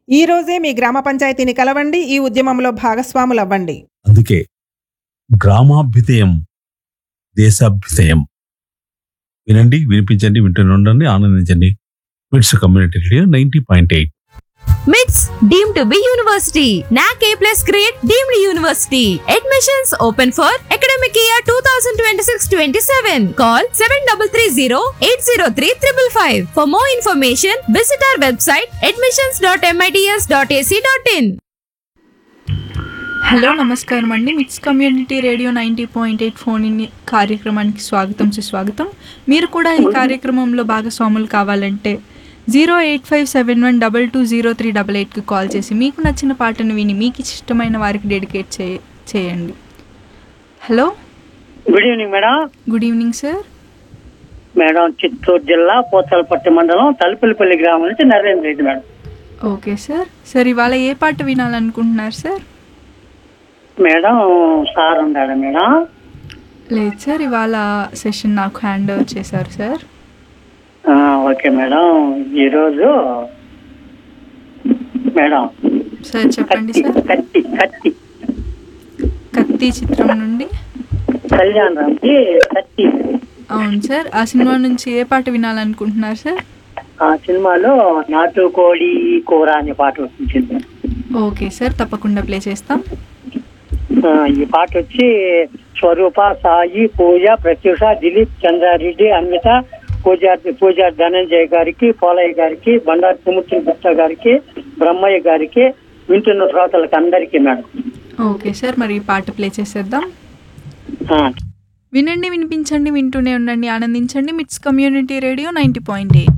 ఈ రోజే మీ గ్రామ పంచాయతీని కలవండి ఈ ఉద్యమంలో భాగస్వాములవ్వండి అందుకే గ్రామాభ్యుదయం దేశాభ్యుదయం వినండి వినిపించండి వింటూనే ఉండండి ఆనందించండి MITS community radio ninety point eight MITS deem to be university NAAC A plus grade deemed university admissions open for academic year two thousand twenty six twenty seven call seven double three zero eight zero three triple five for more information visit our website admissions dot M I T S dot A C dot in hello నమస్కారం అండి MITS community radio ninety point eight phone in కార్యక్రమానికి స్వాగతం సుస్వాగతం మీరు కూడా ఈ కార్యక్రమంలో భాగస్వాములు కావాలంటే zero eight five seven one double two zero three double ఎయిట్కి కాల్ చేసి మీకు నచ్చిన పాటను విని మీకు ఇష్టమైన వారికి డెడికేట్ చే చేయండి hello good evening madam good evening sir madam Chittoor జిల్లా పోతలపట్టి మండలం తలుపులపల్లి గ్రామం నుంచి Narendra Reddy madam okay sir sir ఇవాళ ఏ పాట వినాలనుకుంటున్నారు సార్ మేడం సార్ ఉన్నాడు మేడం లేదు సార్ ఇవాళ సెషన్ నాకు హ్యాండ్ ఓవర్ చేశారు సార్ ఆ, ఓకే మేడం ఈరోజు మేడం సార్ చెప్పండి కత్తి సార్ కత్తి కత్తి కత్తి చిత్రం నుండి కళ్యాణ్ రామ్కి కత్తి అవును సార్ ఆ సినిమా నుంచి ఏ పాట వినాలనుకుంటున్నారు సార్ ఆ సినిమాలో నాటుకోడి కూర అనే పాట వచ్చింది ఓకే సార్ తప్పకుండా ప్లే చేస్తాం ఆ, ఈ పాట వచ్చి స్వరూప సాయి పూజ ప్రత్యూష దిలీప్ చంద్రారెడ్డి అన్విత పూజారి పూజారి ధనంజయ్ గారికి పోలయ్య గారికి బండారు సుమూర్తి గుప్తా గారికి బ్రహ్మయ్య గారికి వింటున్న శ్రోతలకు అందరికీ మేడం ఓకే సార్ మరి ఈ పాట ప్లే చేసేద్దాం ఆ, వినండి వినిపించండి వింటూనే ఉండండి ఆనందించండి MITS community radio ninety point eight